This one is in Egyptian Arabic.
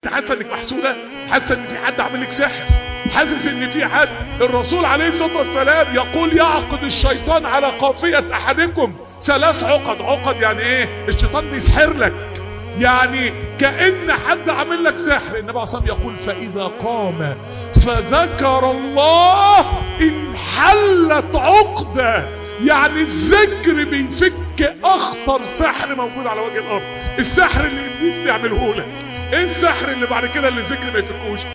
حاسه انك محسوده حاسه ان في حد عامل لك سحر حاسس ان في حد الرسول عليه الصلاه والسلام يقول يعقد الشيطان على قافيه احدكم ثلاث عقد عقد يعني ايه الشيطان بيسحر لك يعني كأن حد عامل لك سحر النبي عليه الصلاة يقول فإذا قام فذكر الله انحلت عقدة يعني الذكر بيفك أخطر سحر موجود على وجه الأرض السحر اللي إبليس بيعمله لك ايه السحر اللي بعد كده اللي الذكر ما يفكوش